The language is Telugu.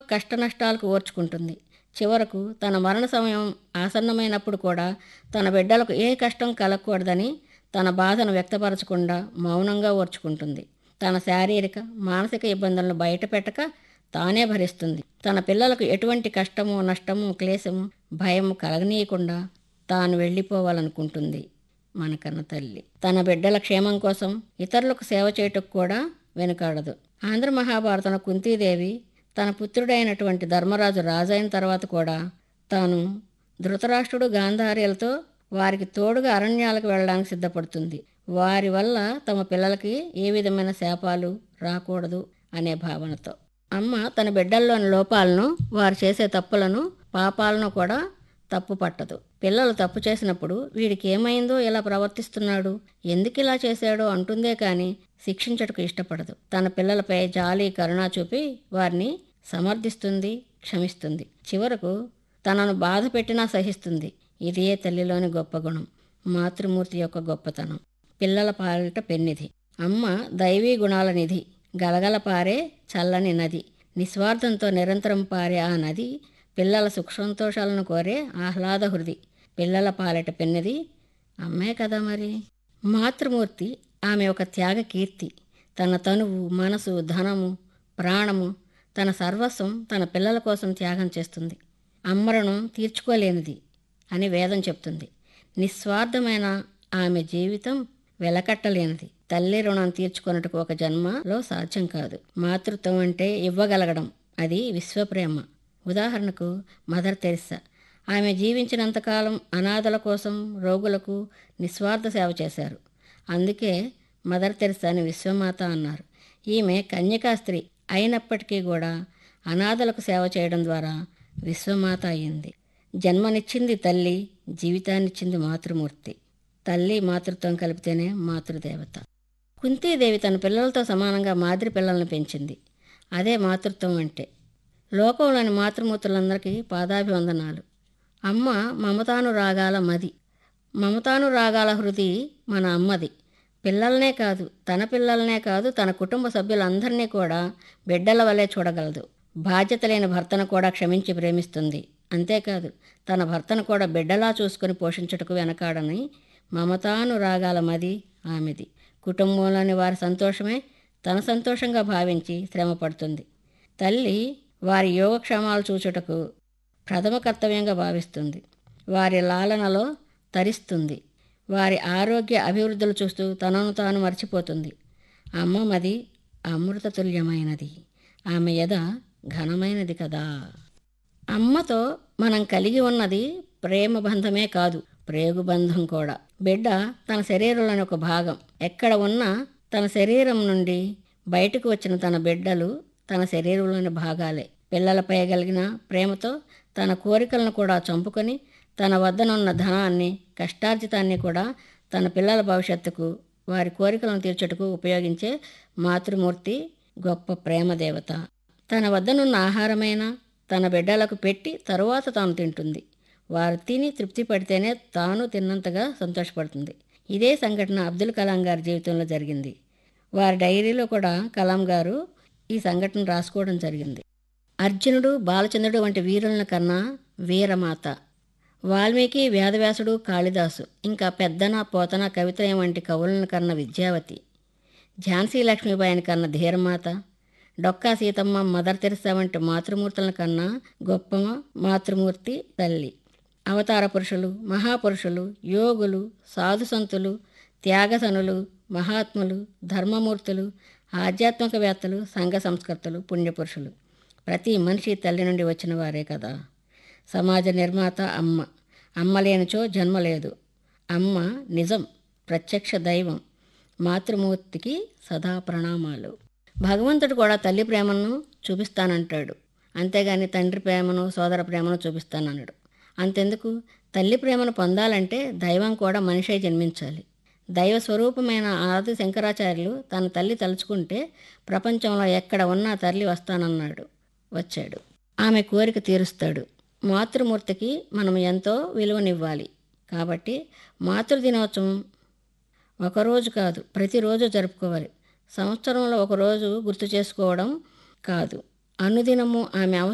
కష్టనష్టాలకు ఓర్చుకుంటుంది చివరకు తన మరణ సమయం ఆసన్నమైనప్పుడు కూడా తన బిడ్డలకు ఏ కష్టం కలగకూడదని తన బాధను వ్యక్తపరచకుండా మౌనంగా ఓర్చుకుంటుంది తన శారీరక మానసిక ఇబ్బందులను బయటపెట్టక తానే భరిస్తుంది తన పిల్లలకు ఎటువంటి కష్టము నష్టము క్లేశము భయము కలగనీయకుండా తాను వెళ్ళిపోవాలనుకుంటుంది మనకన్న తల్లి తన బిడ్డల క్షేమం కోసం ఇతరులకు సేవ చేయటకు కూడా వెనుకాడదు ఆంధ్ర మహాభారతంలో కుంతీదేవి తన పుత్రుడైనటువంటి ధర్మరాజు రాజైన తర్వాత కూడా తాను ధృతరాష్ట్రుడు గాంధార్యులతో వారికి తోడుగా అరణ్యాలకు వెళ్ళడానికి సిద్ధపడుతుంది వారి వల్ల తమ పిల్లలకి ఏ విధమైన శాపాలు రాకూడదు అనే భావనతో అమ్మ తన బిడ్డల్లోని లోపాలను వారు చేసే తప్పులను పాపాలను కూడా తప్పు పట్టదు పిల్లలు తప్పు చేసినప్పుడు వీడికి ఏమైందో ఇలా ప్రవర్తిస్తున్నాడు ఎందుకు ఇలా చేశాడో అంటుందే కానీ శిక్షించటకు ఇష్టపడదు తన పిల్లలపై జాలి కరుణ చూపి వారిని సమర్థిస్తుంది క్షమిస్తుంది చివరకు తనను బాధ పెట్టినా సహిస్తుంది ఇదే తల్లిలోని గొప్ప గుణం మాతృమూర్తి యొక్క గొప్పతనం పిల్లల పాలిట పెన్నిధి అమ్మ దైవీ గుణాల నిధి గలగల పారే చల్లని నది నిస్వార్థంతో నిరంతరం పారే ఆ నది పిల్లల సుఖ సంతోషాలను కోరే ఆహ్లాద హృది పిల్లల పాలిట పెన్నిది అమ్మే కదా మరి మాతృమూర్తి ఆమె ఒక త్యాగ కీర్తి తన తనువు మనసు ధనము ప్రాణము తన సర్వస్వం తన పిల్లల కోసం త్యాగం చేస్తుంది అమ్మరణం తీర్చుకోలేనిది అని వేదం చెప్తుంది నిస్వార్థమైన ఆమె జీవితం వెలకట్టలేనిది తల్లి రుణం తీర్చుకొనుటకు ఒక జన్మలో సాధ్యం కాదు మాతృత్వం అంటే ఇవ్వగలగడం అది విశ్వప్రేమ ఉదాహరణకు మదర్ తెరిసా ఆమె జీవించినంతకాలం అనాథల కోసం రోగులకు నిస్వార్థ సేవ చేశారు అందుకే మదర్ తెరిసాని విశ్వమాత అన్నారు ఈమె కన్యకా స్త్రీ అయినప్పటికీ కూడా అనాథలకు సేవ చేయడం ద్వారా విశ్వమాత అయింది జన్మనిచ్చింది తల్లి జీవితాన్నిచ్చింది మాతృమూర్తి తల్లి మాతృత్వం కలిపితేనే మాతృదేవత కుంతీదేవి తన పిల్లలతో సమానంగా మాదిరి పిల్లల్ని పెంచింది అదే మాతృత్వం అంటే లోకంలోని మాతృమూర్తులందరికీ పాదాభివందనాలు అమ్మ మమతాను రాగాల మది మమతాను రాగాల హృది మన అమ్మది పిల్లలనే కాదు తన పిల్లలనే కాదు తన కుటుంబ సభ్యులందరినీ కూడా బిడ్డల వలె చూడగలదు బాధ్యత లేని భర్తను కూడా క్షమించి ప్రేమిస్తుంది అంతేకాదు తన భర్తను కూడా బిడ్డలా చూసుకుని పోషించుటకు వెనకాడని మమతాను రాగాల మది ఆమెది కుటుంబంలోని వారి సంతోషమే తన సంతోషంగా భావించి శ్రమ పడుతుంది తల్లి వారి యోగక్షేమాలు చూచుటకు ప్రథమ కర్తవ్యంగా భావిస్తుంది వారి లాలనలో తరిస్తుంది వారి ఆరోగ్య అభివృద్ధులు చూస్తూ తనను తాను మర్చిపోతుంది అమ్మమది అమృతతుల్యమైనది ఆమె యద ఘనమైనది కదా అమ్మతో మనం కలిగి ఉన్నది ప్రేమ బంధమే కాదు ప్రేగు బంధం కూడా బిడ్డ తన శరీరంలోని ఒక భాగం ఎక్కడ ఉన్నా తన శరీరం నుండి బయటకు వచ్చిన తన బిడ్డలు తన శరీరంలోని భాగాలే పిల్లలపై కలిగిన ప్రేమతో తన కోరికలను కూడా చంపుకొని తన వద్దనున్న ధనాన్ని కష్టార్జితాన్ని కూడా తన పిల్లల భవిష్యత్తుకు వారి కోరికలను తీర్చుటకు ఉపయోగించే మాతృమూర్తి గొప్ప ప్రేమ దేవత తన వద్దనున్న ఆహారమైన తన బిడ్డలకు పెట్టి తరువాత తాను తింటుంది వారు తిని తృప్తి పడితేనే తాను తిన్నంతగా సంతోషపడుతుంది ఇదే సంఘటన అబ్దుల్ కలాం గారి జీవితంలో జరిగింది వారి డైరీలో కూడా కలాం గారు ఈ సంఘటన రాసుకోవడం జరిగింది అర్జునుడు బాలచంద్రుడు వంటి వీరులను కన్నా వీరమాత వాల్మీకి వేదవ్యాసుడు కాళిదాసు ఇంకా పెద్దన పోతన కవిత్రయం వంటి కవులను కన్న విద్యావతి ఝాన్సీ లక్ష్మీబాయిని కన్న ధీరమాత డొక్కా సీతమ్మ మదర్ తెరిసా వంటి మాతృమూర్తుల కన్నా గొప్ప మాతృమూర్తి తల్లి అవతార పురుషులు మహాపురుషులు యోగులు సాధుసంతులు త్యాగసనులు మహాత్ములు ధర్మమూర్తులు ఆధ్యాత్మికవేత్తలు సంఘ సంస్కర్తలు పుణ్యపురుషులు ప్రతి మనిషి తల్లి నుండి వచ్చిన వారే కదా సమాజ నిర్మాత అమ్మ అమ్మ లేనిచో జన్మ లేదు అమ్మ నిజం ప్రత్యక్ష దైవం మాతృమూర్తికి సదా ప్రణామాలు భగవంతుడు కూడా తల్లి ప్రేమను చూపిస్తానంటాడు అంతేగాని తండ్రి ప్రేమను సోదర ప్రేమను చూపిస్తానన్నాడు అంతెందుకు తల్లి ప్రేమను పొందాలంటే దైవం కూడా మనిషే జన్మించాలి దైవ స్వరూపమైన ఆది శంకరాచార్యులు తన తల్లి తలుచుకుంటే ప్రపంచంలో ఎక్కడ ఉన్నా తల్లి వస్తానన్నాడు వచ్చాడు ఆమె కోరిక తీరుస్తాడు మాతృమూర్తికి మనం ఎంతో విలువనివ్వాలి కాబట్టి మాతృదినోత్సవం ఒకరోజు కాదు ప్రతిరోజు జరుపుకోవాలి సంవత్సరంలో ఒకరోజు గుర్తు చేసుకోవడం కాదు అనుదినము ఆమె అవసరం